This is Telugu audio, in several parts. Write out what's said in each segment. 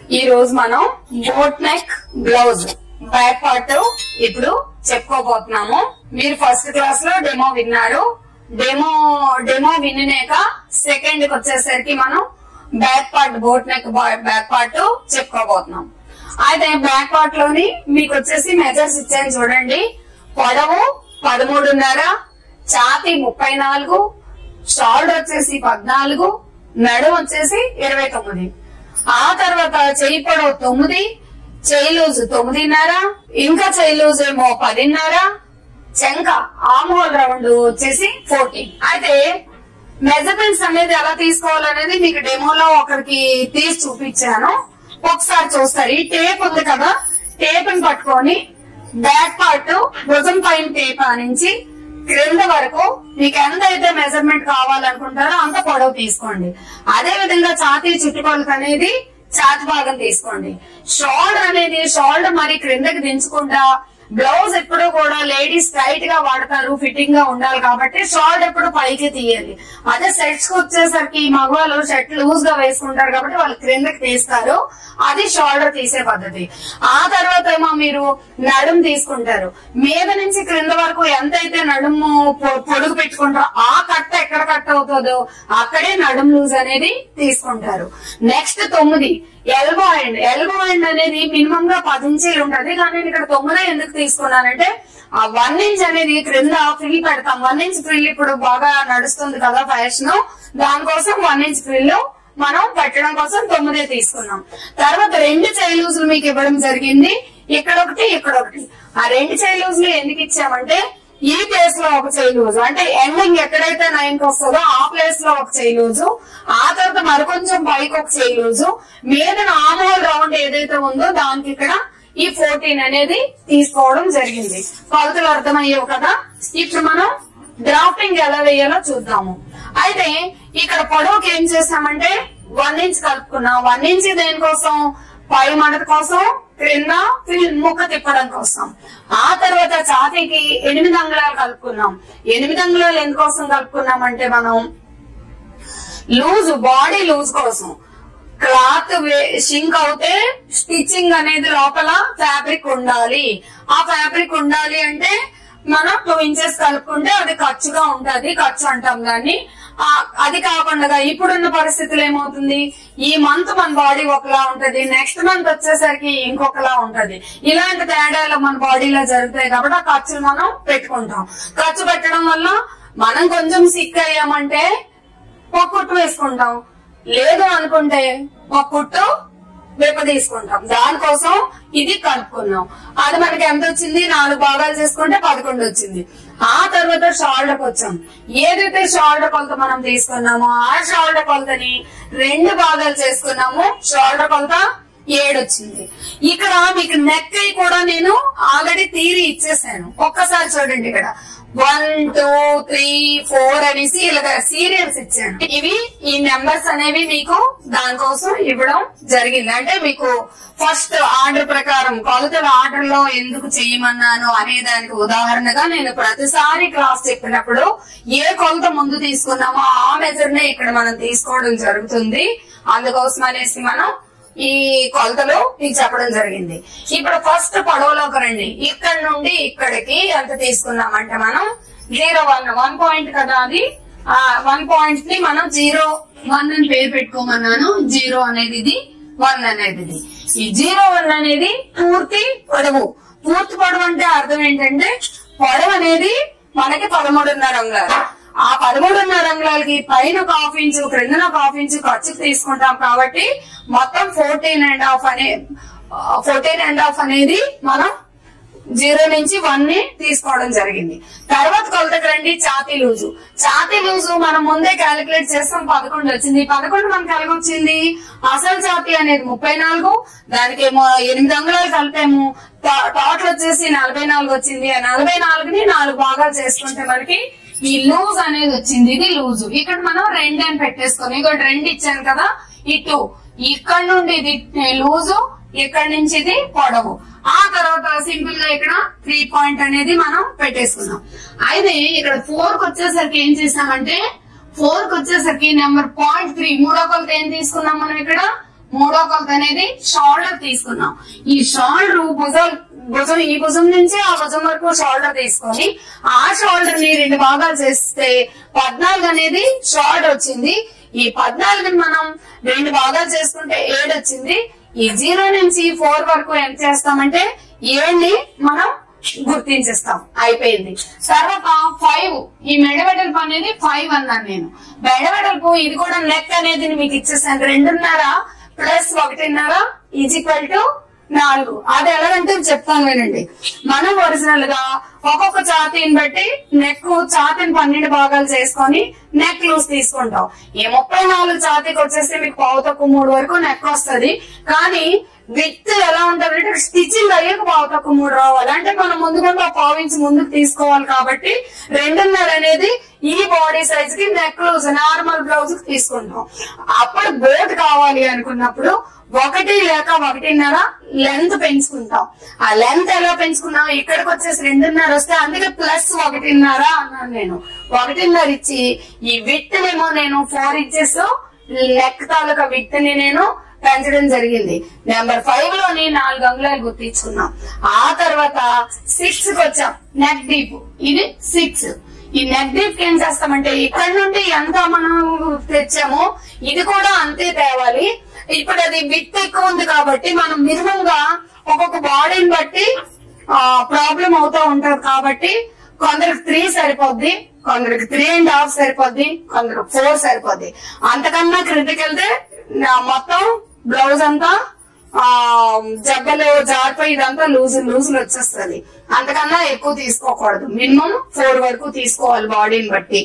ఈ రోజు మనం boat neck blouse back part ఇప్పుడు చెప్పుకోబోతున్నాము మీరు ఫస్ట్ క్లాస్ లో డెమో విన్నారు డెమో డెమో విన్నాక సెకండ్ కి వచ్చేసరికి మనం back part boat neck back part చెప్పుకోబోతున్నాం అయితే బ్యాక్ పార్ట్ లోని మీకు వచ్చేసి మెజర్స్ ఇచ్చాను చూడండి పొడవు పదమూడున్నర ఛాతీ ముప్పై నాలుగు షోల్డర్ వచ్చేసి పద్నాలుగు నడుం వచ్చేసి ఇరవై తొమ్మిది ఆ తర్వాత చెయ్యి పొడవు తొమ్మిది చెయ్యి లూజ్ తొమ్మిదిన్నర ఇంకా చెయ్యి లూజ్ ఏమో పదిన్నర చెంక ఆమోల్ రౌండ్ వచ్చేసి ఫోర్టీన్ అయితే మెజర్మెంట్స్ అనేది ఎలా తీసుకోవాలనేది మీకు డెమోలో ఒకరికి తీసి చూపించాను ఒకసారి చూస్తారు ఈ టేప్ ఉంది కదా టేప్ ని పట్టుకొని బ్యాక్ పార్ట్ భుజం పైన టేప్ నుంచి క్రింద వరకు మీకు ఎంత అయితే మెజర్మెంట్ కావాలనుకుంటారో అంత పొడవు తీసుకోండి అదే విధంగా ఛాతీ చుట్టుకొలత అనేది ఛాతి భాగం తీసుకోండి షోల్డర్ అనేది షోల్డర్ మరి క్రిందకి దించకుండా బ్లౌజ్ ఎప్పుడు కూడా లేడీస్ టైట్ గా వాడతారు ఫిట్టింగ్ గా ఉండాలి కాబట్టి షార్ట్ ఎప్పుడు పైకి తీయాలి అదే సెట్స్ కి వచ్చేసరికి మగవాళ్ళు షర్ట్ లూజ్ గా వేసుకుంటారు కాబట్టి వాళ్ళు క్రిందకి తీస్తారు అది షోల్డర్ తీసే పద్ధతి ఆ తర్వాత ఏమో మీరు నడుము తీసుకుంటారు మీద నుంచి క్రింద వరకు ఎంత అయితే నడుము పొ- పొడుగు పెట్టుకుంటారో ఆ కట్ట ఎక్కడ కట్ అవుతుందో అక్కడే నడుము లూజ్ అనేది తీసుకుంటారు నెక్స్ట్ తొమ్మిది ఎల్బో అండ్ ఎల్బో అండ్ అనేది మినిమం గా పది ఇంచీలు ఉంటది కానీ నేను ఇక్కడ తొమ్మిదే ఎందుకు తీసుకున్నానంటే ఆ వన్ ఇంచ్ అనేది క్రింద ఫ్రిల్ పెడతాం వన్ ఇంచ్ ఫ్రిల్ ఇప్పుడు బాగా నడుస్తుంది కదా ఫ్యాషన్ దానికోసం వన్ ఇంచ్ ఫ్రిల్ మనం పెట్టడం కోసం తొమ్మిదే తీసుకున్నాం తర్వాత రెండు చైలూజులు మీకు ఇవ్వడం జరిగింది ఇక్కడ ఒకటి ఇక్కడ ఒకటి ఆ రెండు చైలూజులు ఎందుకు ఇచ్చామంటే ఈ ప్లేస్ లో ఒక చేయి లూజు అంటే ఎండింగ్ ఎక్కడైతే నైన్ కి వస్తుందో ఆ ప్లేస్ లో ఒక చేయి లూజు ఆ తర్వాత మరికొంచెం పైకి ఒక చేయి లూజు మీద నార్మల్ రౌండ్ ఏదైతే ఉందో దానికి ఇక్కడ ఈ ఫోర్టీన్ అనేది తీసుకోవడం జరిగింది కొలతలు అర్థమయ్యేవి కదా ఇప్పుడు మనం డ్రాఫ్టింగ్ ఎలా వేయాలో చూద్దాము అయితే ఇక్కడ పొడవుకి ఏం చేసామంటే వన్ ఇంచ్ కలుపుకున్నాం వన్ ఇంచ్ దేనికోసం పై మడత కోసం క్రింద ఫిల్ ముక్క తిప్పడం కోసం ఆ తర్వాత ఛాతీకి ఎనిమిది అంగుళాలు కలుపుకున్నాం ఎనిమిది అంగుళాలు ఎందుకోసం కలుపుకున్నామంటే మనం లూజ్ బాడీ లూజ్ కోసం క్లాత్ షింక్ అవుతే స్టిచ్చింగ్ అనేది లోపల ఫ్యాబ్రిక్ ఉండాలి ఆ ఫ్యాబ్రిక్ ఉండాలి అంటే మనం టూ ఇంచెస్ కలుపుకుంటే అది ఖర్చుగా ఉంటది ఖర్చు అంటాం దాన్ని ఆ, అది కాకుండా ఇప్పుడున్న పరిస్థితులు ఏమవుతుంది ఈ మంత్ మన బాడీ ఒకలా ఉంటది నెక్స్ట్ మంత్ వచ్చేసరికి ఇంకొకలా ఉంటది ఇలాంటి తేడాలు మన బాడీలో జరుగుతాయి కాబట్టి ఆ ఖర్చులు మనం పెట్టుకుంటాం ఖర్చు పెట్టడం వల్ల మనం కొంచెం సిక్ అయ్యామంటే ఒక కుట్టు వేసుకుంటాం లేదు అనుకుంటే ఒక కుట్టు విప్ప తీసుకుంటాం దానికోసం ఇది కలుపుకున్నాం అది మనకి ఎంత వచ్చింది నాలుగు భాగాలు చేసుకుంటే పదకొండు వచ్చింది ఆ తర్వాత షోల్డర్ వచ్చాం ఏదైతే షోల్డర్ కొలత మనం తీసుకున్నామో ఆ షోల్డర్ కొలతని రెండు భాగాలు చేసుకున్నాము షోల్డర్ కొలత ఏడు వచ్చింది ఇక్కడ మీకు నెక్ అయి కూడా నేను ఆల్రెడీ తీరి ఇచ్చేసాను ఒక్కసారి చూడండి ఇక్కడ వన్ టూ త్రీ ఫోర్ అనేసి ఇలాగ సీరియల్స్ ఇచ్చాను ఇవి ఈ నెంబర్స్ అనేవి మీకు దానికోసం ఇవ్వడం జరిగింది అంటే మీకు ఫస్ట్ ఆర్డర్ ప్రకారం కొలతల ఆర్డర్ లో ఎందుకు చేయమన్నాను అనే దానికి ఉదాహరణగా నేను ప్రతిసారి క్లాస్ చెప్పినప్పుడు ఏ కొలత ముందు తీసుకున్నామో ఆ మెజర్ నే ఇక్కడ మనం తీసుకోవడం జరుగుతుంది అందుకోసం అనేసి మనం ఈ కొలతలు మీకు చెప్పడం జరిగింది ఇప్పుడు ఫస్ట్ పొడవులోకి రండి ఇక్కడ నుండి ఇక్కడికి ఎంత తీసుకున్నామంటే మనం జీరో వన్ వన్ పాయింట్ కదా అది ఆ వన్ పాయింట్ ని మనం జీరో వన్ అని పేరు పెట్టుకోమన్నాను జీరో అనేది ఇది వన్ అనేది ఇది ఈ జీరో వన్ అనేది పూర్తి పొడవు పూర్తి పొడవు అంటే అర్థం ఏంటంటే పొడవు అనేది మనకి పదమూడున్నర అంగుళాలు ఆ పదమూడున్నర అంగుళాలకి పైన ఒక హాఫ్ ఇంచు క్రిందన ఒక హాఫ్ ఇంచు ఖర్చుకు తీసుకుంటాం కాబట్టి మొత్తం ఫోర్టీన్ అండ్ హాఫ్ అనే ఫోర్టీన్ అండ్ హాఫ్ అనేది మనం జీరో నుంచి వన్ ని తీసుకోవడం జరిగింది తర్వాత కొలతకు రండి ఛాతీ లూజు ఛాతీ లూజు మనం ముందే క్యాలిక్యులేట్ చేస్తాం పదకొండు వచ్చింది పదకొండు మనకి ఎలాగ వచ్చింది అసలు ఛాతీ అనేది ముప్పై నాలుగు దానికేమో ఎనిమిది అంగుళాలు కలిపాము టో- టోటల్ వచ్చేసి నలభై నాలుగు వచ్చింది ఆ నలభై నాలుగుని నాలుగు భాగాలు చేసుకుంటే మనకి ఈ లూజ్ అనేది వచ్చింది ఇది లూజు ఇక్కడ మనం రెండు అని పెట్టేసుకొని ఇక్కడ రెండు ఇచ్చాను కదా ఈ టూ ఇక్కడ నుండి ఇది లూజు ఇక్కడ నుంచి ఇది పొడవు ఆ తర్వాత సింపుల్ గా ఇక్కడ త్రీ పాయింట్ అనేది మనం పెట్టేసుకున్నాం అయితే ఇక్కడ ఫోర్ కి వచ్చేసరికి ఏం చేసామంటే ఫోర్ కి వచ్చేసరికి నెంబర్ పాయింట్ త్రీ మూడో కొలత ఏం తీసుకున్నాం మనం ఇక్కడ మూడో కొలత అనేది షోల్డర్ తీసుకున్నాం ఈ షోల్డర్ భుజం భుజం ఈ భుజం నుంచి ఆ భుజం వరకు షోల్డర్ తీసుకొని ఆ షోల్డర్ ని రెండు భాగాలు చేస్తే పద్నాలుగు అనేది షోల్డర్ వచ్చింది ఈ పద్నాలుగుని మనం రెండు భాగాలు చేసుకుంటే ఏడు వచ్చింది ఈ జీరో నుంచి ఫోర్ వరకు ఎంత చేస్తామంటే ఏడుని మనం గుర్తించేస్తాం అయిపోయింది తర్వాత ఫైవ్ ఈ మెడవెడల్పు అనేది ఫైవ్ అన్నాను నేను మెడవెడల్పు ఇది కూడా నెక్ అనేది మీకు ఇచ్చేసాను రెండున్నర ప్లస్ ఒకటిన్నర ఈజ్ ఈక్వల్ టు నాలుగు అది ఎలాగంటే చెప్తాను వినండి మనం ఒరిజినల్ గా ఒక్కొక్క ఛాతీని బట్టి నెక్ ఛాతీని పన్నెండు భాగాలు చేసుకొని నెక్ లూజ్ తీసుకుంటాం ఈ ముప్పై నాలుగు ఛాతీకి వచ్చేస్తే మీకు పావు తక్కువ మూడు వరకు నెక్ వస్తది కానీ విత్ ఎలా ఉంటది అంటే స్టిచ్చింగ్ అయ్యాక పావు తక్కువ మూడు రావాలి అంటే మనం ముందుకుండా పావు ఇంచ్ ముందుకు తీసుకోవాలి కాబట్టి రెండున్నర అనేది ఈ బాడీ సైజ్ కి నెక్ లూజ్ నార్మల్ బ్లౌజ్ కి తీసుకుంటాం అప్పుడు బోట్ కావాలి అనుకున్నప్పుడు ఒకటి లేక ఒకటిన్నర లెంత్ పెంచుకుంటాం ఆ లెంత్ ఎలా పెంచుకున్నాం ఇక్కడికి వచ్చేసి రెండున్నర వస్తే అందుకే ప్లస్ ఒకటిన్నర అన్నాను నేను ఒకటిన్నర ఇచ్చి ఈ విత్ నేమో నేను ఫోర్ ఇంచెస్ లెక్క తాలూకా విత్ ని నేను పెంచడం జరిగింది నెంబర్ ఫైవ్ లోని నాలుగు అంగుళాలు గుర్తించుకున్నాం ఆ తర్వాత సిక్స్ కి వచ్చాం నెక్ డీప్ ఇది సిక్స్ ఈ నెక్ డీప్ కి ఏం చేస్తామంటే ఇక్కడ నుండి ఎంత మనం తెచ్చామో ఇది కూడా అంతే తేవాలి ఇప్పుడు అది విత్ ఎక్కువ ఉంది కాబట్టి మనం మినిమం గా ఒక్కొక్క బాడీని బట్టి ప్రాబ్లం అవుతూ ఉంటది కాబట్టి కొందరికి త్రీ సరిపోద్ది కొందరికి త్రీ అండ్ హాఫ్ సరిపోద్ది కొందరికి ఫోర్ సరిపోద్ది అంతకన్నా క్రిందికి వెళ్తే నా మొత్తం బ్లౌజ్ అంతా ఆ జగ్గలు జారిపోయి ఇదంతా లూజ్ లూజులు వచ్చేస్తుంది అంతకన్నా ఎక్కువ తీసుకోకూడదు మినిమం ఫోర్ వరకు తీసుకోవాలి బాడీని బట్టి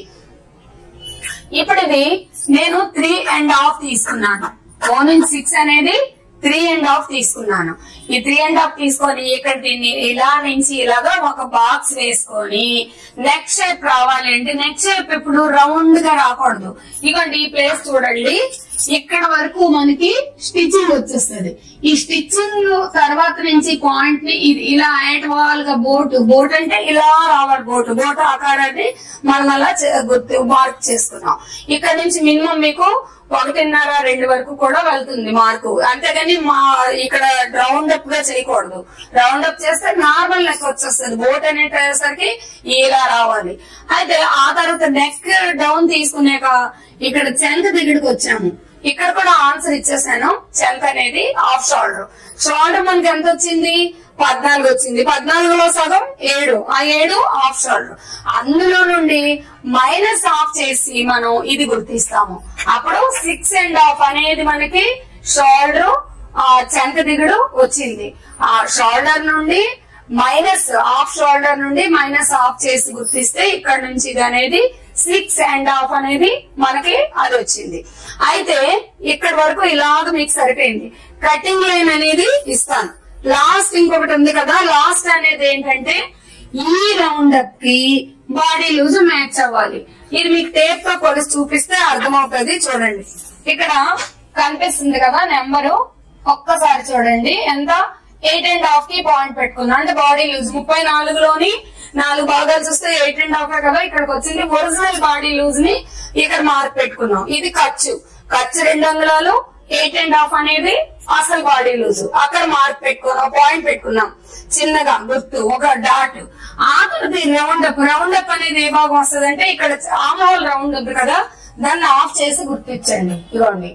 ఇప్పుడు ఇది నేను త్రీ అండ్ హాఫ్ తీసుకున్నాను ఫోర్ నుంచి సిక్స్ అనేది త్రీ అండ్ హాఫ్ తీసుకున్నాను ఈ త్రీ అండ్ హాఫ్ తీసుకొని ఇక్కడ దీన్ని ఇలా నుంచి ఇలాగా ఒక బాక్స్ వేసుకొని నెక్ షేప్ రావాలి అంటే నెక్ షేప్ ఇప్పుడు రౌండ్ గా రాకూడదు ఇదిగోండి ఈ ప్లేస్ చూడండి ఇక్కడ వరకు మనకి స్టిచ్చింగ్ వచ్చేస్తుంది ఈ స్టిచ్చింగ్ తర్వాత నుంచి పాయింట్ ని ఇది ఇలా యాట్ గా బోట్ బోట్ అంటే ఇలా రావాలి బోట్ బోట్ ఆకారాన్ని మనం అలా చే- గుర్తు మార్క్ చేసుకున్నాం ఇక్కడ నుంచి మినిమం మీకు ఒకటిన్నర రెండు వరకు కూడా వెళ్తుంది మార్కు అంతేగాని మా ఇక్కడ రౌండ్ అప్ గా చేయకూడదు రౌండ్ అప్ చేస్తే నార్మల్ నెక్ వచ్చేస్తుంది బోట్ అనేసరికి ఇలా రావాలి అయితే ఆ తర్వాత నెక్ డౌన్ తీసుకునేక ఇక్కడ చెంత దగ్గరికి వచ్చాము ఇక్కడ కూడా ఆన్సర్ ఇచ్చేసాను చెంత అనేది హాఫ్ షోల్డర్ షోల్డర్ మనకి ఎంత వచ్చింది పద్నాలుగు వచ్చింది పద్నాలుగులో సగం ఏడు ఆ ఏడు హాఫ్ షోల్డర్ అందులో నుండి మైనస్ హాఫ్ చేసి మనం ఇది గుర్తిస్తాము అప్పుడు సిక్స్ అండ్ హాఫ్ అనేది మనకి షోల్డర్ ఆ చెంత దిగుడు వచ్చింది ఆ షోల్డర్ నుండి మైనస్ హాఫ్ షోల్డర్ నుండి మైనస్ హాఫ్ చేసి గుర్తిస్తే ఇక్కడ నుంచి ఇది అనేది సిక్స్ అండ్ హాఫ్ అనేది మనకి అది వచ్చింది అయితే ఇక్కడ వరకు ఇలాగ మీకు సరిపోయింది కటింగ్ లైన్ అనేది ఇస్తాను లాస్ట్ ఇంకొకటి ఉంది కదా లాస్ట్ అనేది ఏంటంటే ఈ రౌండ్ అప్ కి బాడీ లూజ్ మ్యాచ్ అవ్వాలి ఇది మీకు టేప్ తో కొలిసి చూపిస్తే అర్థమవుతుంది చూడండి ఇక్కడ కనిపిస్తుంది కదా నెంబరు ఒక్కసారి చూడండి ఎంత ఎయిట్ అండ్ హాఫ్ కి పాయింట్ పెట్టుకున్నా అంటే బాడీ లూజ్ ముప్పై నాలుగులోని నాలుగు భాగాలు చూస్తే ఎయిట్ అండ్ హాఫ్ కదా ఇక్కడికి వచ్చింది ఒరిజినల్ బాడీ లూజ్ ని ఇక్కడ మార్క్ పెట్టుకున్నాం ఇది ఖర్చు ఖర్చు రెండు అంగుళాలు ఎయిట్ అండ్ హాఫ్ అనేది అసలు బాడీ లూజ్ అక్కడ మార్క్ పెట్టుకున్నాం పాయింట్ పెట్టుకున్నాం చిన్నగా గుర్తు ఒక డాట్ ఆ తర్వాత రౌండ్ అప్ రౌండ్ అప్ అనేది ఏ భాగం వస్తుంది అంటే ఇక్కడ ఆమోల్ రౌండ్ ఉంది కదా దాన్ని ఆఫ్ చేసి గుర్తించండి ఇదిగోండి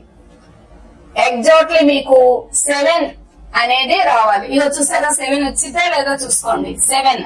ఎగ్జాక్ట్లీ మీకు సెవెన్ అనేది రావాలి ఇది వచ్చేసారా సెవెన్ వచ్చితే లేదో చూసుకోండి సెవెన్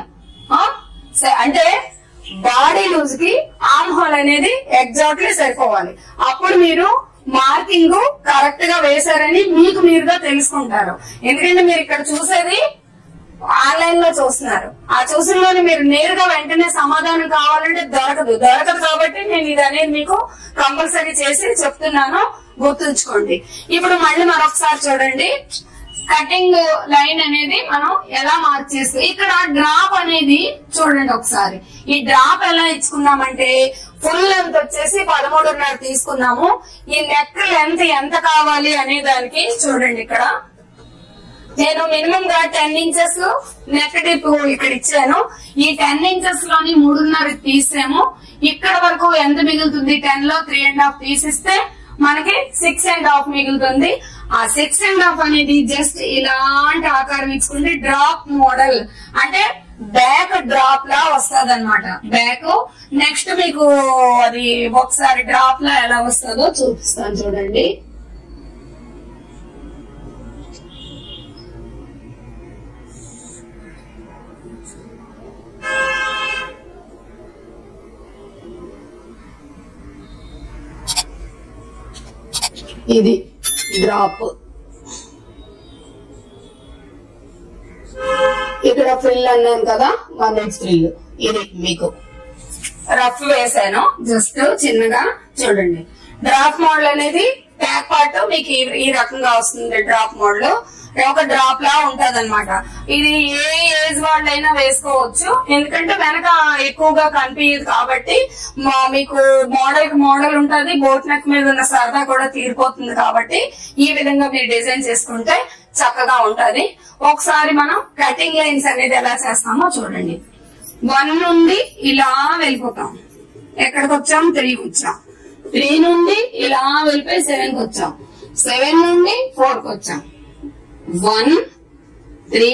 అంటే బాడీ లూజ్ కి ఆమ్ హోల్ అనేది ఎగ్జాక్ట్లీ సరిపోవాలి అప్పుడు మీరు మార్కింగ్ కరెక్ట్ గా వేశారని మీకు మీరుగా తెలుసుకుంటారు ఎందుకంటే మీరు ఇక్కడ చూసేది ఆన్లైన్ లో చూస్తున్నారు ఆ చూసినలోని మీరు నేరుగా వెంటనే సమాధానం కావాలంటే దొరకదు దొరకదు కాబట్టి నేను ఇది అనేది మీకు కంపల్సరీ చేసి చెప్తున్నాను గుర్తుంచుకోండి ఇప్పుడు మళ్ళీ మరొకసారి చూడండి కటింగ్ లైన్ అనేది మనం ఎలా మార్క్ చేస్తాం ఇక్కడ డ్రాప్ అనేది చూడండి ఒకసారి ఈ డ్రాప్ ఎలా ఇచ్చుకున్నామంటే ఫుల్ లెంత్ వచ్చేసి పదమూడున్నర తీసుకున్నాము ఈ నెక్ లెంత్ ఎంత కావాలి అనే దానికి చూడండి ఇక్కడ నేను మినిమం గా టెన్ ఇంచెస్ నెక్ డిప్ ఇక్కడ ఇచ్చాను ఈ టెన్ ఇంచెస్ లోని మూడున్నర తీసాము ఇక్కడ వరకు ఎంత మిగులుతుంది టెన్ లో త్రీ అండ్ హాఫ్ తీసిస్తే మనకి సిక్స్ అండ్ హాఫ్ మిగులుతుంది ఆ సిక్స్ అండ్ హాఫ్ అనేది జస్ట్ ఇలాంటి ఆకారం ఇచ్చుకుంటే డ్రాప్ మోడల్ అంటే బ్యాక్ డ్రాప్ లా వస్తుంది అనమాట బ్యాక్ నెక్స్ట్ మీకు అది ఒకసారి డ్రాప్ లా ఎలా వస్తుందో చూపిస్తాను చూడండి ఇది డ్రాప్ ఇక్కడ ఫ్రిల్ అన్నాను కదా వన్ ఇంచ్ ఫ్రిల్ ఇది మీకు రఫ్ వేసాను జస్ట్ చిన్నగా చూడండి డ్రాప్ మోడల్ అనేది బ్యాక్ పార్ట్ మీకు ఈ- ఈ రకంగా వస్తుంది డ్రాప్ మోడల్ ఒక డ్రాప్ లా ఉంటది అనమాట ఇది ఏ ఏజ్ వాళ్ళైనా వేసుకోవచ్చు ఎందుకంటే వెనక ఎక్కువగా కనిపించదు కాబట్టి మా- మీకు మోడల్ కి మోడల్ ఉంటది బోట్ నెక్ మీద ఉన్న సరదా కూడా తీరిపోతుంది కాబట్టి ఈ విధంగా మీరు డిజైన్ చేసుకుంటే చక్కగా ఉంటది ఒకసారి మనం కటింగ్ లైన్స్ అనేది ఎలా చేస్తామో చూడండి వన్ నుండి ఇలా వెళ్ళిపోతాం ఎక్కడికి వచ్చాం త్రీకి వచ్చాం త్రీ నుండి ఇలా వెళ్ళిపోయి సెవెన్ కి వచ్చాం సెవెన్ నుండి ఫోర్ కి వచ్చాం one three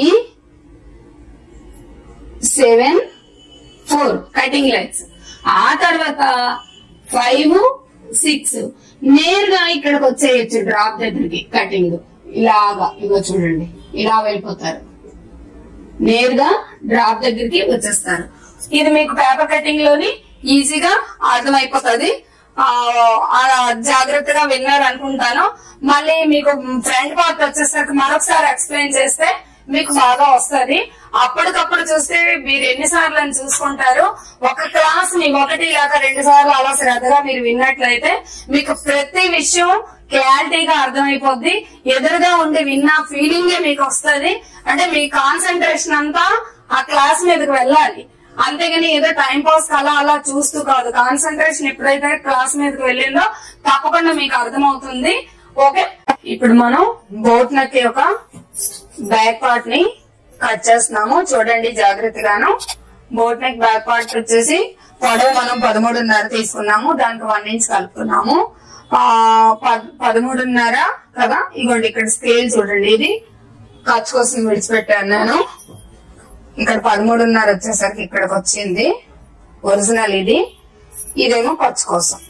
seven four cutting lines ఆ తర్వాత ఫైవ్ సిక్స్ నేరుగా ఇక్కడికి వచ్చేయచ్చు డ్రాప్ దగ్గరికి కటింగ్ ఇలాగా ఇగో చూడండి ఇలా వెళ్ళిపోతారు నేరుగా డ్రాప్ దగ్గరికి వచ్చేస్తారు ఇది మీకు పేపర్ కటింగ్ లోని ఈజీగా అర్థమైపోతుంది ఆ, ఆ, జాగ్రత్తగా విన్నారు అనుకుంటాను మళ్ళీ మీకు ఫ్రంట్ పార్ట్ వచ్చేసరికి మరొకసారి ఎక్స్ప్లెయిన్ చేస్తే మీకు బాగా వస్తది అప్పటికప్పుడు చూస్తే మీరు ఎన్నిసార్లు అని చూసుకుంటారు ఒక క్లాస్ ని ఒకటి లేక రెండు సార్లు అలా శ్రద్ధగా మీరు విన్నట్లయితే మీకు ప్రతి విషయం క్లారిటీగా అర్థమైపోద్ది ఎదురుగా ఉండి విన్న ఫీలింగే మీకు వస్తది అంటే మీ కాన్సన్ట్రేషన్ అంతా ఆ క్లాస్ మీదకి వెళ్ళాలి అంతేగాని ఏదో టైం పాస్ అలా అలా చూస్తూ కాదు కాన్సన్ట్రేషన్ ఎప్పుడైతే క్లాస్ మీదకి వెళ్ళిందో తప్పకుండా మీకు అర్థమవుతుంది ఓకే ఇప్పుడు మనం బోట్ నెక్ యొక్క బ్యాక్ పార్ట్ ని కట్ చేస్తున్నాము చూడండి జాగ్రత్తగాను బోట్ నెక్ బ్యాక్ పార్ట్ వచ్చేసి పొడవు మనం పదమూడున్నర తీసుకున్నాము దానికి వన్ ఇంచ్ కలుపుతున్నాము ఆ పద్- పదమూడున్నర కదా ఇగోండి ఇక్కడ స్కేల్ చూడండి ఇది ఖర్చు కోసం విడిచిపెట్టాను నేను ఇక్కడ పదమూడున్నర వచ్చేసరికి ఇక్కడికి వచ్చింది ఒరిజినల్ ఇది ఇదేమో ఖర్చు కోసం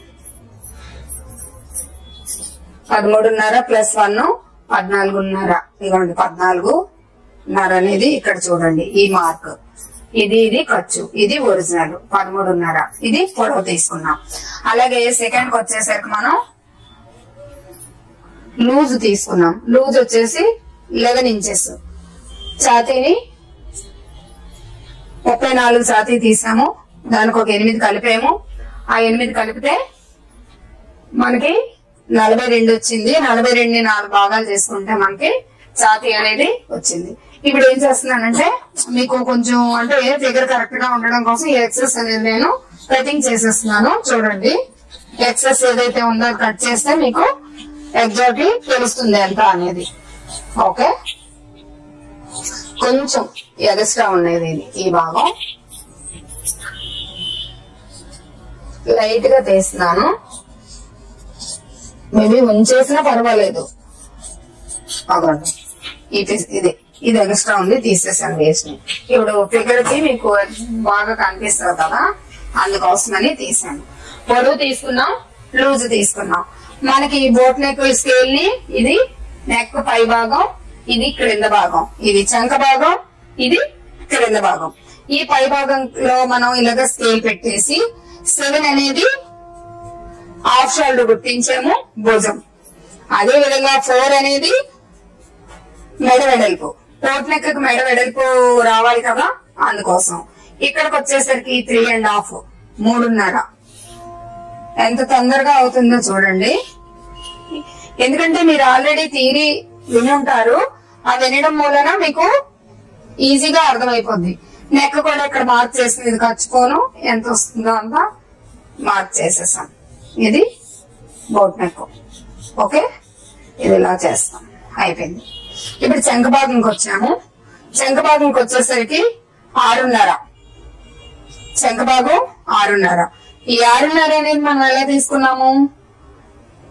పదమూడున్నర ప్లస్ వన్ పద్నాలుగున్నర ఇదిగోండి పద్నాలుగున్నర అనేది ఇక్కడ చూడండి ఈ మార్క్ ఇది ఇది ఖర్చు ఇది ఒరిజినల్ పదమూడున్నర ఇది పొడవు తీసుకున్నాం అలాగే సెకండ్ కి వచ్చేసరికి మనం లూజ్ తీసుకున్నాం లూజ్ వచ్చేసి లెవెన్ ఇంచెస్ ఛాతీని ముప్పై నాలుగు ఛాతీ తీసాము దానికి ఒక ఎనిమిది కలిపాము ఆ ఎనిమిది కలిపితే మనకి నలభై రెండు వచ్చింది నలభై రెండు నాలుగు భాగాలు చేసుకుంటే మనకి ఛాతీ అనేది వచ్చింది ఇప్పుడు ఏం చేస్తున్నానంటే మీకు కొంచెం అంటే ఫిగర్ కరెక్ట్ గా ఉండడం కోసం ఈ ఎక్సెస్ అనేది నేను కటింగ్ చేసేస్తున్నాను చూడండి ఎక్సెస్ ఏదైతే ఉందో అది కట్ చేస్తే మీకు ఎగ్జాక్ట్లీ తెలుస్తుంది ఎంత అనేది ఓకే కొంచెం ఎగస్ట్రా ఉండేది ఇది ఈ భాగం లైట్ గా తీస్తున్నాను మేబీ ఉంచేసినా పర్వాలేదు అగండి ఇది ఇది ఇది ఎక్స్ట్రా ఉంది తీసేసాను వేస్ట్ ని ఇప్పుడు ఫిగర్ కి మీకు బాగా కనిపిస్తుంది కదా అందుకోసమని తీసాను పొడవు తీసుకున్నాం లూజ్ తీసుకున్నాం మనకి బోట్ నెక్ స్కేల్ ని ఇది నెక్ పై భాగం ఇది క్రింద భాగం ఇది చంక భాగం ఇది క్రింద భాగం ఈ పై భాగంలో మనం ఇలాగ స్కేల్ పెట్టేసి సెవెన్ అనేది హాఫ్ షోల్డర్ గుర్తించాము భుజం అదే విధంగా ఫోర్ అనేది మెడ వెడల్పు కోట్ నెక్ మెడ వెడల్పు రావాలి కదా అందుకోసం ఇక్కడికి వచ్చేసరికి త్రీ అండ్ హాఫ్ మూడున్నర ఎంత తొందరగా అవుతుందో చూడండి ఎందుకంటే మీరు ఆల్రెడీ థీరీ విని ఉంటారు ఆ వినడం మూలన మీకు ఈజీగా అర్థమైపోద్ది నెక్ కూడా ఇక్కడ మార్క్ చేసింది ఇది ఖర్చుకోను ఎంత వస్తుందో అంత మార్క్ చేసేసాం ఇది బోట్ నెక్ ఓకే ఇది ఇలా చేస్తాం అయిపోయింది ఇప్పుడు చెంక భాగంకి వచ్చాము చెంక భాగంకి వచ్చేసరికి ఆరున్నర చెంక భాగం ఆరున్నర ఈ ఆరున్నర అనేది మనం ఎలా తీసుకున్నాము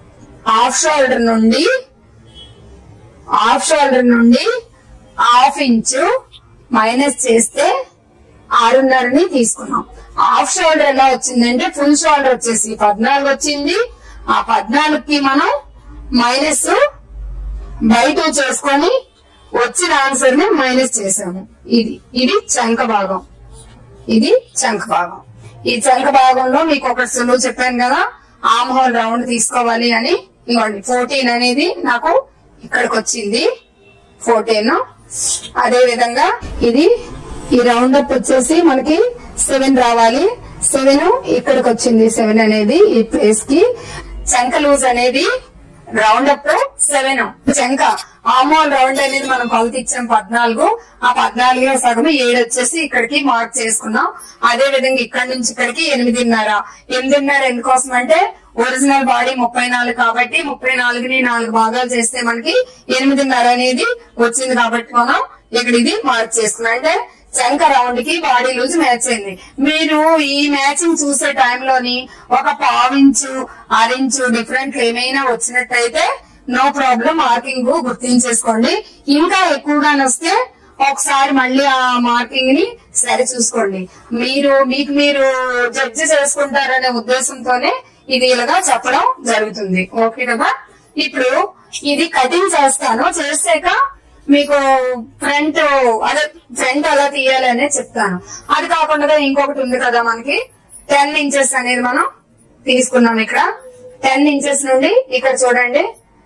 హాఫ్ షోల్డర్ నుండి హాఫ్ షోల్డర్ నుండి హాఫ్ ఇంచు మైనస్ చేస్తే ఆరున్నరని తీసుకున్నాం హాఫ్ షోల్డర్ ఎలా వచ్చిందంటే ఫుల్ షోల్డర్ వచ్చేసి పద్నాలుగు వచ్చింది ఆ పద్నాలుగుకి మనం మైనస్ బై టూ చేసుకొని వచ్చిన ఆన్సర్ ని మైనస్ చేసాము ఇది ఇది చంక భాగం ఇది చంక భాగం ఈ చంక భాగంలో మీకు ఒక సులువు చెప్పాను కదా ఆమ్ హోల్ రౌండ్ తీసుకోవాలి అని ఇవ్వండి ఫోర్టీన్ అనేది నాకు ఇక్కడికి వచ్చింది ఫోర్టీన్ అదే విధంగా ఇది ఈ రౌండ్ అప్ వచ్చేసి మనకి సెవెన్ రావాలి సెవెన్ ఇక్కడికి వచ్చింది సెవెన్ అనేది ఈ ప్లేస్ కి చంక లూజ్ అనేది రౌండ్ అప్ సెవెన్ చంక ఆమోల్ రౌండ్ అనేది మనం కొలత ఇచ్చాం పద్నాలుగు ఆ పద్నాలుగులో సగం ఏడు వచ్చేసి ఇక్కడికి మార్క్ చేసుకున్నాం అదే విధంగా ఇక్కడ నుంచి ఇక్కడికి ఎనిమిదిన్నర ఎనిమిదిన్నర ఎందుకోసం అంటే ఒరిజినల్ బాడీ ముప్పై నాలుగు కాబట్టి ముప్పై నాలుగుని నాలుగు భాగాలు చేస్తే మనకి ఎనిమిదిన్నర అనేది వచ్చింది కాబట్టి మనం ఇక్కడ ఇది మార్క్ చేసుకున్నాం అంటే చంక రౌండ్ కి బాడీ లూజ్ మ్యాచ్ అయింది మీరు ఈ మ్యాచింగ్ చూసే టైంలోని ఒక పావించు అరించు డిఫరెంట్ ఏమైనా వచ్చినట్టయితే నో ప్రాబ్లం మార్కింగ్ గుర్తించేసుకోండి ఇంకా ఎక్కువగా వస్తే ఒకసారి మళ్ళీ ఆ మార్కింగ్ ని సరి చూసుకోండి మీరు మీకు మీరు జడ్జి చేసుకుంటారనే ఉద్దేశంతోనే ఇది ఇలాగా చెప్పడం జరుగుతుంది ఓకే కదా ఇప్పుడు ఇది కటింగ్ చేస్తాను చేసాక మీకు ఫ్రంట్ అదే ఫ్రంట్ ఎలా తీయాలి అనేది చెప్తాను అది కాకుండా ఇంకొకటి ఉంది కదా మనకి టెన్ ఇంచెస్ అనేది మనం తీసుకున్నాం ఇక్కడ టెన్ ఇంచెస్ నుండి ఇక్కడ చూడండి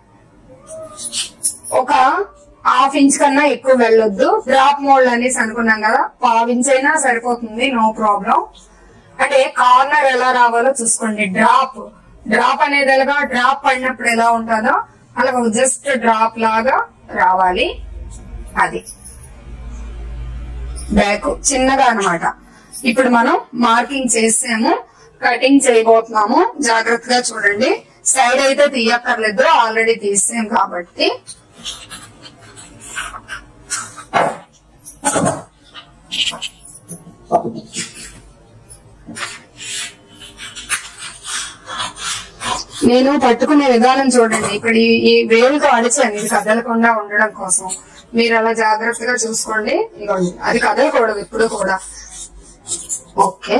ఒక హాఫ్ ఇంచ్ కన్నా ఎక్కువ వెళ్ళొద్దు డ్రాప్ మోల్డ్ అనేసి అనుకున్నాం కదా పావు ఇంచ్ అయినా సరిపోతుంది నో ప్రాబ్లం అంటే కార్నర్ ఎలా రావాలో చూసుకోండి డ్రాప్ డ్రాప్ అనేది ఎలాగా డ్రాప్ పడినప్పుడు ఎలా ఉంటుందో అలా జస్ట్ డ్రాప్ లాగా రావాలి అది బ్యాక్ చిన్నగా అన్నమాట ఇప్పుడు మనం మార్కింగ్ చేసాము కటింగ్ చేయబోతున్నాము జాగ్రత్తగా చూడండి సైడ్ అయితే తీయక్కర్లేదు ఆల్రెడీ తీసాం కాబట్టి నేను పట్టుకునే విధానం చూడండి ఇక్కడ ఈ- ఈ వేలుతో అడిచాను ఇది కదలకుండా ఉండడం కోసం మీరు అలా జాగ్రత్తగా చూసుకోండి ఇదిగోండి అది కదలకూడదు ఇప్పుడు కూడా ఓకే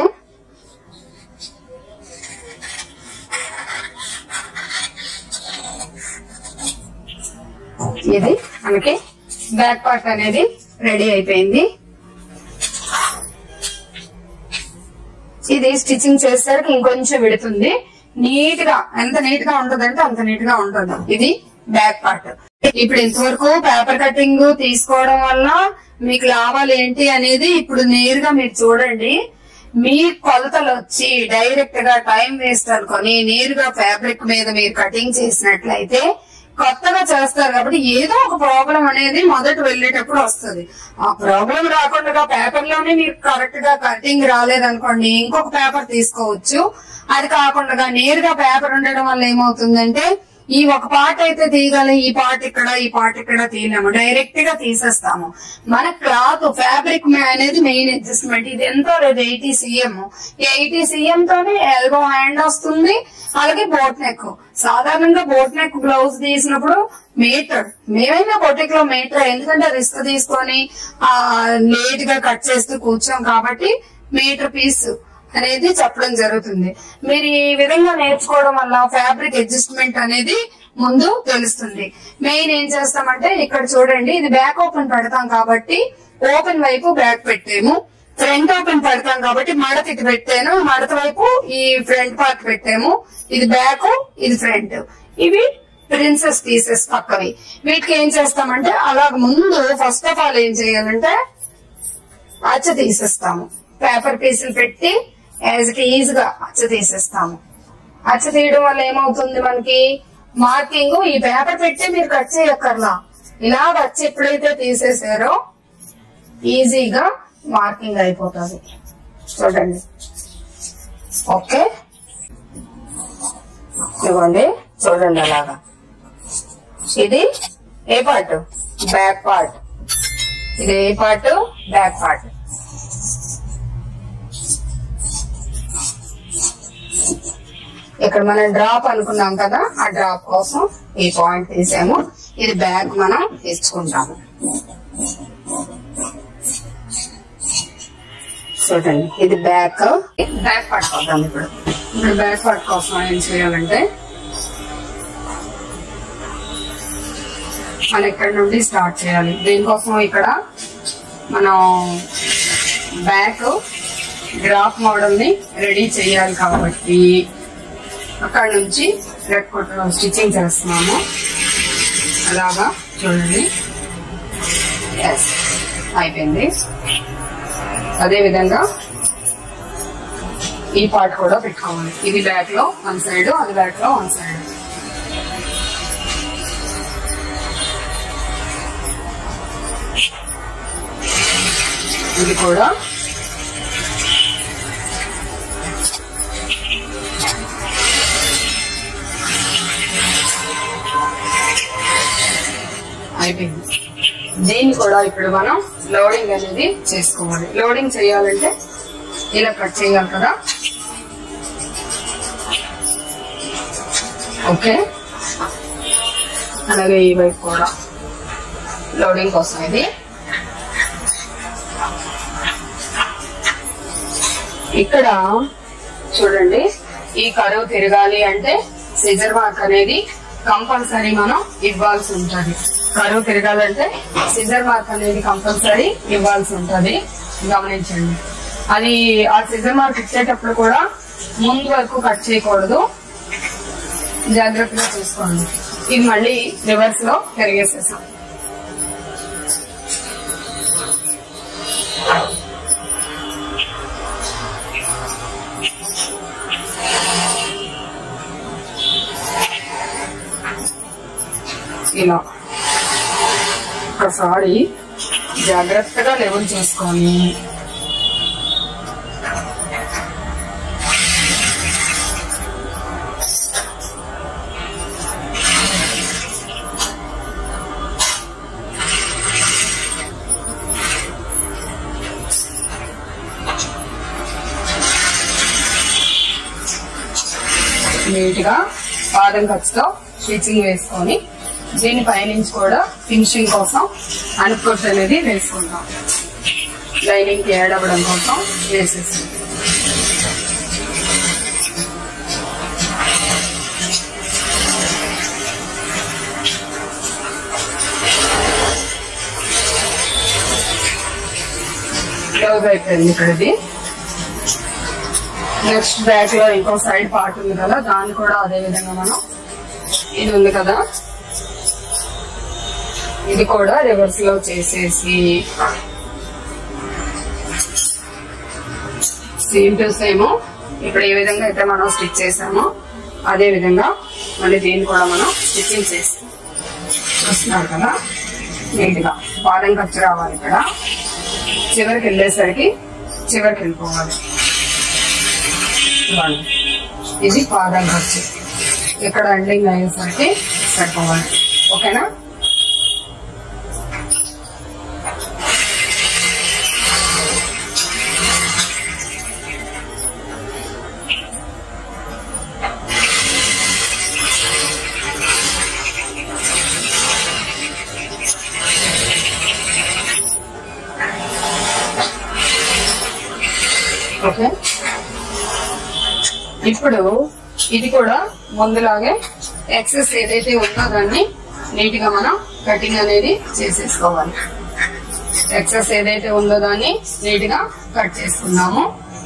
ఇది మనకి బ్యాక్ పార్ట్ అనేది రెడీ అయిపోయింది ఇది స్టిచ్చింగ్ చేసేసరికి ఇంకొంచెం విడుతుంది నీట్ గా ఎంత నీట్ గా ఉంటదంటే అంత నీట్ గా ఉంటుంది ఇది బ్యాక్ పార్ట్ ఇప్పుడు ఇంతవరకు పేపర్ కటింగ్ తీసుకోవడం వల్ల మీకు లాభాలు ఏంటి అనేది ఇప్పుడు నేరుగా మీరు చూడండి మీ కొలతలు వచ్చి డైరెక్ట్ గా టైం వేస్ట్ అనుకొని నేరుగా ఫ్యాబ్రిక్ మీద మీరు కటింగ్ చేసినట్లయితే కొత్తగా చేస్తారు కాబట్టి ఏదో ఒక ప్రాబ్లం అనేది మొదట వెళ్ళేటప్పుడు వస్తుంది ఆ ప్రాబ్లం రాకుండా పేపర్ లోనే మీకు కరెక్ట్ గా కటింగ్ రాలేదనుకోండి ఇంకొక పేపర్ తీసుకోవచ్చు అది కాకుండా నేరుగా పేపర్ ఉండడం వల్ల ఏమవుతుందంటే ఈ ఒక పార్ట్ అయితే తీయగలం ఈ పార్ట్ ఇక్కడ ఈ పార్ట్ ఇక్కడ తీయలేము డైరెక్ట్ గా తీసేస్తాము మన క్లాత్ ఫ్యాబ్రిక్ అనేది మెయిన్ అడ్జస్ట్మెంట్ ఇది ఎంతో లేదు ఎయిటీ సీఎం ఎయిటీ సీఎం తోనే ఎల్బో హ్యాండ్ వస్తుంది అలాగే బోట్ నెక్ సాధారణంగా బోట్ నెక్ బ్లౌజ్ తీసినప్పుడు మీటర్ మేమైనా బొటిక్ లో మీటర్ ఎందుకంటే రిస్క్ తీసుకొని ఆ లేట్ గా కట్ చేస్తూ కూర్చోం కాబట్టి మీటర్ పీస్ అనేది చెప్పడం జరుగుతుంది మీరు ఈ విధంగా నేర్చుకోవడం వల్ల ఫ్యాబ్రిక్ అడ్జస్ట్మెంట్ అనేది ముందు తెలుస్తుంది మెయిన్ ఏం చేస్తామంటే ఇక్కడ చూడండి ఇది బ్యాక్ ఓపెన్ పెడతాం కాబట్టి ఓపెన్ వైపు బ్యాక్ పెట్టాము ఫ్రంట్ ఓపెన్ పెడతాం కాబట్టి మడత ఇటు పెట్టాను మడత వైపు ఈ ఫ్రంట్ పార్ట్ పెట్టాము ఇది బ్యాక్ ఇది ఫ్రంట్ ఇవి ప్రిన్సెస్ పీసెస్ పక్కవి వీటికి ఏం చేస్తామంటే అలాగ ముందు ఫస్ట్ ఆఫ్ ఆల్ ఏం చేయాలంటే అచ్చ తీసేస్తాము పేపర్ పీసులు పెట్టి యాజ్ ఇట్ ఈజ్ గా అచ్చ తీసేస్తాము అచ్చ తీయడం వల్ల ఏమవుతుంది మనకి మార్కింగ్ ఈ పేపర్ పెట్టి మీరు కట్ చేయక్కర్లా ఇలా అచ్చ ఎప్పుడైతే తీసేసారో ఈజీగా మార్కింగ్ అయిపోతుంది చూడండి ఓకే ఇవ్వండి చూడండి అలాగా ఇది ఏ పార్ట్ బ్యాక్ పార్ట్ ఇది ఏ పార్ట్ బ్యాక్ పార్ట్ ఇక్కడ మనం డ్రాప్ అనుకున్నాం కదా ఆ డ్రాప్ కోసం ఈ పాయింట్ తీసాము ఇది బ్యాక్ మనం ఇచ్చుకుంటాము చూడండి ఇది బ్యాక్ బ్యాక్ పట్టుకోద్దాం ఇప్పుడు ఇప్పుడు బ్యాక్ పార్ట్ కోసం ఏం చేయాలంటే మనం ఇక్కడ నుండి స్టార్ట్ చేయాలి దీనికోసం ఇక్కడ మనం బ్యాక్ డ్రాప్ మోడల్ ని రెడీ చేయాలి కాబట్టి అక్కడ నుంచి రెడ్ కొట్టలో స్టిచ్చింగ్ చేస్తున్నాము అలాగా చూడండి ఎస్ అయిపోయింది అదే విధంగా ఈ పార్ట్ కూడా పెట్టుకోవాలి ఇది బ్యాక్ లో వన్ సైడ్ అది బ్యాక్ లో వన్ సైడ్ ఇది కూడా అయిపోయింది దీన్ని కూడా ఇప్పుడు మనం లోడింగ్ అనేది చేసుకోవాలి లోడింగ్ చేయాలంటే ఇలా కట్ చేయాలి కదా ఓకే అలాగే ఈ వైపు కూడా లోడింగ్ కోసం ఇది ఇక్కడ చూడండి ఈ కరువు తిరగాలి అంటే సిజర్ మార్క్ అనేది కంపల్సరీ మనం ఇవ్వాల్సి ఉంటది కరువు తిరగాలంటే సిజర్ మార్క్ అనేది కంపల్సరీ ఇవ్వాల్సి ఉంటది గమనించండి అది ఆ సిజర్ మార్క్ ఇచ్చేటప్పుడు కూడా ముందు వరకు కట్ చేయకూడదు జాగ్రత్తగా చూసుకోండి ఇది మళ్ళీ రివర్స్ లో తిరిగేసేసాం ఇలా ఒకసారి జాగ్రత్తగా లెవెల్ చేసుకొని నీట్ గా పాదం ఖర్చుతో స్టిచ్చింగ్ వేసుకొని దీని పైనుంచి కూడా ఫినిషింగ్ కోసం అనుకోట్ అనేది వేసుకుంటాం లైనింగ్ కి యాడ్ అవ్వడం కోసం వేసేసి క్లోజ్ అయిపోయింది ఇక్కడ ఇది నెక్స్ట్ బ్యాక్ లో ఇంకో సైడ్ పార్ట్ ఉంది కదా దాన్ని కూడా అదే విధంగా మనం ఇది ఉంది కదా ఇది కూడా రివర్స్ లో చేసేసి సేమ్ టు సేమ్ ఇప్పుడు ఏ విధంగా అయితే మనం స్టిచ్ చేసామో అదే విధంగా మళ్ళీ దీన్ని కూడా మనం స్టిచ్చింగ్ చేస్తాం చూస్తున్నారు కదా నీట్ గా పాదం ఖర్చు రావాలి ఇక్కడ చివరికి వెళ్ళేసరికి చివరికి వెళ్ళిపోవాలి ఇవ్వండి. ఇది పాదం ఖర్చు ఇక్కడ ఎండింగ్ అయ్యేసరికి సరిపోవాలి ఓకేనా ఓకే ఇప్పుడు ఇది కూడా ముందులాగే ఎక్సెస్ ఏదైతే ఉందో దాన్ని నీట్ గా మనం కటింగ్ అనేది చేసేసుకోవాలి ఎక్సెస్ ఏదైతే ఉందో దాన్ని నీట్ గా కట్ చేసుకున్నాము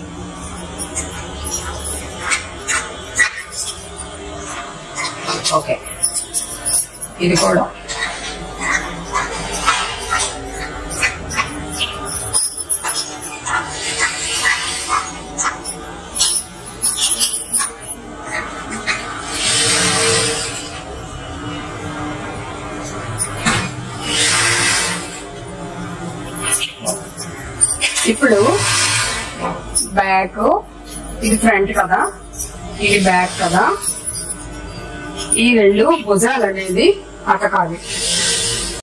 ఓకే ఇది కూడా ఇప్పుడు బ్యాక్ ఇది ఫ్రంట్ కదా ఇది బ్యాక్ కదా ఈ రెండు భుజాలు అనేది అతకాలి